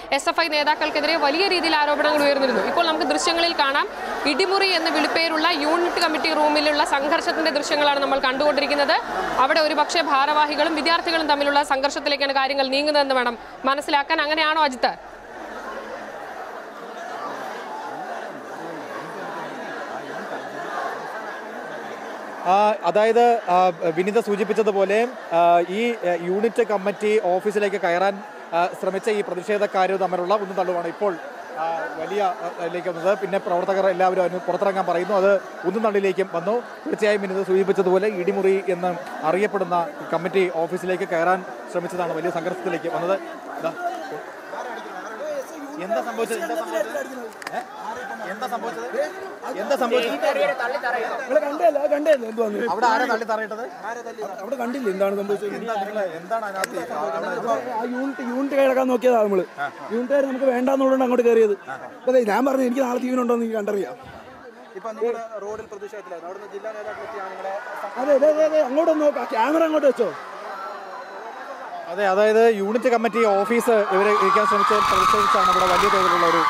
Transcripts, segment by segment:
S F I നേതാക്കൾക്കെതിരെ വലിയ രീതിയിൽ ആരോപണങ്ങൾ ഉയർന്നിരുന്നു ഇപ്പോൾ നമുക്ക് ദൃശ്യങ്ങളിൽ കാണാം ഇടിമുറി എന്ന് വിളിപ്പേരുള്ള യൂണിറ്റ് കമ്മിറ്റി റൂമിലുള്ള സംഘർഷത്തിന്റെ ദൃശ്യങ്ങളാണ് നമ്മൾ കണ്ടുകൊണ്ടിരിക്കുന്നത് അവിടെ ഒരുപക്ഷെ ഭാരവാഹികളും വിദ്യാർത്ഥികളും തമ്മിലുള്ള സംഘർഷത്തിലേക്കാണ് കാര്യങ്ങൾ നീങ്ങുന്നതെന്ന് വേണം മനസ്സിലാക്കാൻ അങ്ങനെയാണോ അജിത്ത് ആ, അതായത് ആ, വിനിത സൂചിപ്പിച്ചതുപോലെ ആ, ഈ ആ, യൂണിറ്റ് കമ്മിറ്റി ഓഫീസിലേക്ക് കയറാൻ ആ, ശ്രമിച്ച ഈ പ്രതിഷേധക്കാരും തമ്മിലുള്ള ഒന്നും തള്ളുവാണ് ഇപ്പോൾ ആ, വലിയ ആ, ഇതിലേക്ക് വന്നത് പിന്നെ പ്രവർത്തകർ എല്ലാവരും അതിന് പുറത്തിറങ്ങാൻ പറയുന്നു അത് ഒന്നും തള്ളിലേക്കും വന്നു തീർച്ചയായും വിനിത സൂചിപ്പിച്ചതുപോലെ ഇടിമുറി എന്ന് അറിയപ്പെടുന്ന കമ്മിറ്റി ഓഫീസിലേക്ക് കയറാൻ ശ്രമിച്ചതാണ് വലിയ സംഘർഷത്തിലേക്ക് വന്നത് ദാ. എന്താ സംഭവിച്ചത് എന്താ സംഭവിച്ചത് ഏ? എന്താ സംഭവിച്ചത് എന്താ സംഭവിച്ചത് നിങ്ങളെ കണ്ടല്ല കണ്ടല്ലേ എന്തുവാന്ന് അവിടെ ആരാ തള്ളി തറയിട്ടത് അവിടെ കണ്ടില്ല എന്താണ് സംഭവിച്ചത് എന്താ നിങ്ങള് എന്താണ് അതിനകത്ത് അവിടെ ആ യൂണിറ്റ് യൂണിറ്റ് കിടക്കാൻ നോക്കിയതാ നമ്മള് യൂണിറ്റുകാർ നമുക്ക് വേണ്ടാന്നുള്ളതുകൊണ്ട് അങ്ങോട്ട് കയറിയത് അപ്പൊ ദേ ഞാൻ പറഞ്ഞു എനിക്ക് നാളെ തീവനുണ്ടോ എന്ന് എനിക്ക് കണ്ടറിയാം ഇപ്പൊ നിങ്ങൾ റോഡിൽ പ്രതിഷേധത്തിലായിരുന്നു അവിടുന്ന് ജില്ലാ നേതാക്കളെത്തിയാണ് നിങ്ങളെ അതെ അതെ അതെ അതെ അങ്ങോട്ട് നോക്കാം ക്യാമറ അങ്ങോട്ട് വെച്ചോ അതെ അതായത് യൂണിറ്റ് കമ്മിറ്റി ഓഫീസ് ഇവരെ ഇരിക്കാൻ ശ്രമിച്ച പ്രതിഷേധിച്ചാണ് ഇവിടെ വലിയ തോതിലുള്ള ഒരു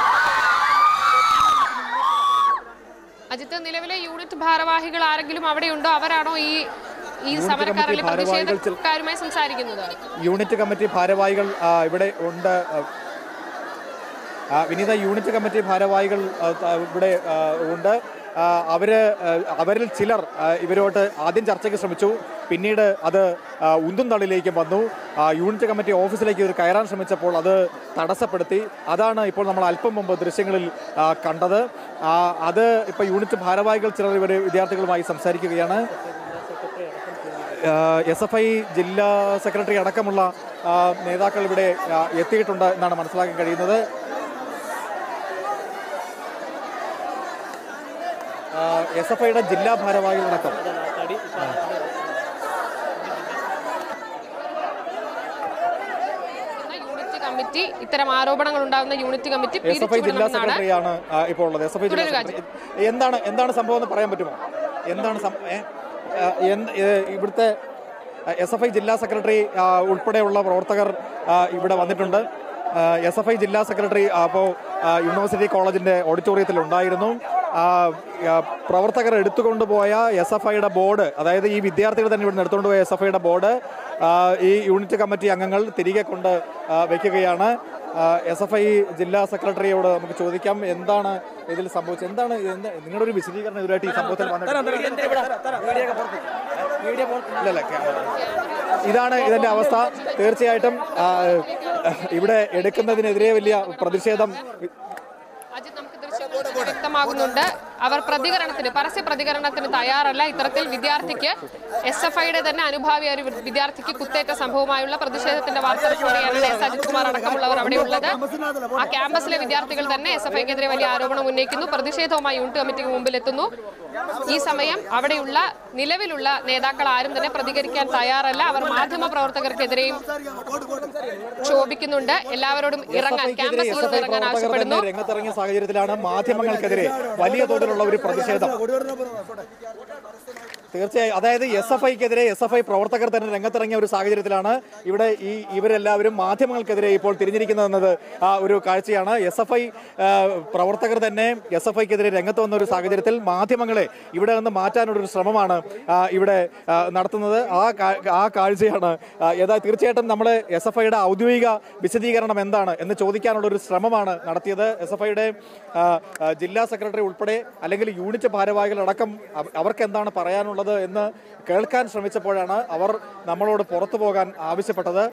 അജിത്ത് നിലവിലെ യൂണിറ്റ് ഭാരവാഹികൾ ആരെങ്കിലും അവിടെയുണ്ടോ അവരാണോ ഈ ഈ യൂണിറ്റ് സമരക്കാർ കമ്മിറ്റി അല്ലെങ്കിൽ ഭാരവാഹികൾ ചില- പ്രതിഷേധക്കാരുമായി സംസാരിക്കുന്നത് യൂണിറ്റ് കമ്മിറ്റി ഭാരവാഹികൾ ആ, ഇവിടെ ഉണ്ട് ആ, ആ, വിനീത യൂണിറ്റ് കമ്മിറ്റി ഭാരവാഹികൾ ആ, ത- ഇവിടെ ആ, ഉണ്ട് ആ, അവര് ആ, അവരിൽ ചിലർ ആ, ഇവരോട്ട് ആദ്യം ചർച്ചയ്ക്ക് ശ്രമിച്ചു പിന്നീട് അത് ആ, ഉന്തും തള്ളിലേക്ക് വന്നു ആ, യൂണിറ്റ് കമ്മിറ്റി ഓഫീസിലേക്ക് ഇവർ കയറാൻ ശ്രമിച്ചപ്പോൾ അത് തടസ്സപ്പെടുത്തി അതാണ് ഇപ്പോൾ നമ്മൾ അല്പം മുമ്പ് ദൃശ്യങ്ങളിൽ ആ, കണ്ടത് ആ, അത് ഇപ്പോൾ യൂണിറ്റ് ഭാരവാഹികൾ ചിലർ ഇവർ വിദ്യാർത്ഥികളുമായി സംസാരിക്കുകയാണ് എസ് എഫ് ഐ ജില്ലാ സെക്രട്ടറി അടക്കമുള്ള ആ, നേതാക്കൾ ഇവിടെ ആ, എത്തിയിട്ടുണ്ട് എന്നാണ് മനസ്സിലാക്കാൻ കഴിയുന്നത് എസ് എഫ് ഐയുടെ ജില്ലാ ഭാരവാഹികളടക്കം എന്ന യൂണിറ്റ് കമ്മിറ്റി ഇത്തരം ആരോപണങ്ങൾ ഉണ്ടാകുന്ന unit committee S F I ജില്ലാ പിരിച്ചുവിടണമെന്നാണ് സെക്രട്ടറിയാണ് ആ, ഇപ്പോൾ ഉള്ളത് എസ് എഫ് ഐ ജില്ലാ തുടരുക, സെക്രട്ടറി എന്താണ് എന്താണ് സംഭവം എന്ന് പറയാൻ പറ്റുമോ എന്താണ് സം- ഏ? ആ, എന്ത് ഏ, ഇവിടുത്തെ എസ് എഫ് ഐ ജില്ലാ സെക്രട്ടറി ആ, ഉൾപ്പെടെയുള്ള പ്രവർത്തകർ ആ, ഇവിടെ വന്നിട്ടുണ്ട് എസ് എഫ് ഐ ജില്ലാ സെക്രട്ടറി അപ്പോൾ യൂണിവേഴ്സിറ്റി കോളേജിന്റെ ഓഡിറ്റോറിയത്തിൽ ഉണ്ടായിരുന്നു ആ, ആ, പ്രവർത്തകർ എടുത്തുകൊണ്ടുപോയ എസ് എഫ് ഐയുടെ ബോർഡ് അതായത് ഈ വിദ്യാർത്ഥികൾ തന്നെ ഇവിടെ എടുത്തുകൊണ്ടുപോയ എസ് എഫ് ഐയുടെ ബോർഡ് ആ, ഈ യൂണിറ്റ് കമ്മിറ്റി അംഗങ്ങൾ തിരികെ കൊണ്ട് ആ, വെക്കുകയാണ് എസ് എഫ് ഐ ജില്ലാ സെക്രട്ടറിയോട് നമുക്ക് ചോദിക്കാം എന്താണ് ഇതിൽ സംഭവിച്ചത് എന്താണ് എന്ത് നിങ്ങളുടെ ഒരു വിശദീകരണം ഇതുവരായിട്ട് ഈ സംഭവത്തിൽ വന്നിട്ടുണ്ട് ഇല്ലല്ല ക്യാമറ. ഇതാണ് ഇതിന്റെ അവസ്ഥ തീർച്ചയായിട്ടും ആ, ഇവിടെ എടുക്കുന്നതിനെതിരെ വലിയ പ്രതിഷേധം അജിത് നമുക്ക് ദൃശ്യങ്ങളിൽ തന്നെ വ്യക്തമാകുന്നുണ്ട് അവർ പ്രതികരണത്തിന് പരസ്യ പ്രതികരണത്തിന് തയ്യാറല്ല ഇത്തരത്തിൽ വിദ്യാർത്ഥിക്ക് എസ് എഫ് ഐയുടെ തന്നെ അനുഭാവിയായ ഒരു വിദ്യാർത്ഥിക്ക് കുത്തേറ്റ സംഭവമായുള്ള പ്രതിഷേധത്തിന്റെ വാർത്തയോടെയാണ് എസ് അജിത് കുമാർ അടക്കമുള്ളവർ അവിടെയുള്ളത് ആ ക്യാമ്പസിലെ വിദ്യാർത്ഥികൾ തന്നെ എസ് എഫ് ഐക്കെതിരെ വലിയ ആരോപണം ഉന്നയിക്കുന്നു പ്രതിഷേധവുമായി യൂണിറ്റ് കമ്മിറ്റിക്ക് മുമ്പിൽ എത്തുന്നു ഈ സമയം അവിടെയുള്ള നിലവിലുള്ള നേതാക്കൾ ആരും തന്നെ പ്രതികരിക്കാൻ തയ്യാറല്ല അവർ മാധ്യമ പ്രവർത്തകർക്കെതിരെയും ക്ഷോഭിക്കുന്നുണ്ട് എല്ലാവരോടും ഇറങ്ങാൻ എസ് എഫ് ക്യാമ്പസിൽ നിന്ന് ഇറങ്ങാൻ പ്രവർത്തകർ ആവശ്യപ്പെടുന്നു തന്നെ രംഗത്തിറങ്ങിയ സാഹചര്യത്തിലാണ് മാധ്യമങ്ങൾക്കെതിരെ വലിയ തോതിലുള്ള ഒരു പ്രതിഷേധം തീർച്ചയായും അതായത് എസ് എഫ് ഐക്കെതിരെ എസ് എഫ് ഐ പ്രവർത്തകർ തന്നെ രംഗത്തിറങ്ങിയ ഒരു സാഹചര്യത്തിലാണ് ഇവിടെ ഈ ഇവരെല്ലാവരും മാധ്യമങ്ങൾക്കെതിരെ ഇപ്പോൾ തിരിഞ്ഞിരിക്കുന്നതെന്നത് ആ ഒരു കാഴ്ചയാണ് എസ് എഫ് ഐ പ്രവർത്തകർ തന്നെ എസ് എഫ് ഐക്കെതിരെ രംഗത്ത് വന്ന ഒരു സാഹചര്യത്തിൽ മാധ്യമങ്ങളെ ഇവിടെ നിന്ന് മാറ്റാനുള്ള ഒരു ശ്രമമാണ് ആ, ഇവിടെ ആ, നടത്തുന്നത് ആ കാ- ആ കാഴ്ചയാണ് ആ, യഥാ തീർച്ചയായിട്ടും നമ്മൾ എസ് എഫ് ഐയുടെ ഔദ്യോഗിക വിശദീകരണം എന്താണ് എന്ന് ചോദിക്കാനുള്ള ഒരു ശ്രമമാണ് നടത്തിയത് എസ് എഫ് ഐയുടെ ജില്ലാ സെക്രട്ടറി ഉൾപ്പെടെ അല്ലെങ്കിൽ യൂണിറ്റ് ഭാരവാഹികളടക്കം അവ- അവർക്ക് എന്താണ് പറയാനുള്ളത് എന്ന് കേൾക്കാൻ ശ്രമിച്ചപ്പോഴാണ് അവർ നമ്മളോട് പുറത്തു പോകാൻ ആവശ്യപ്പെട്ടത്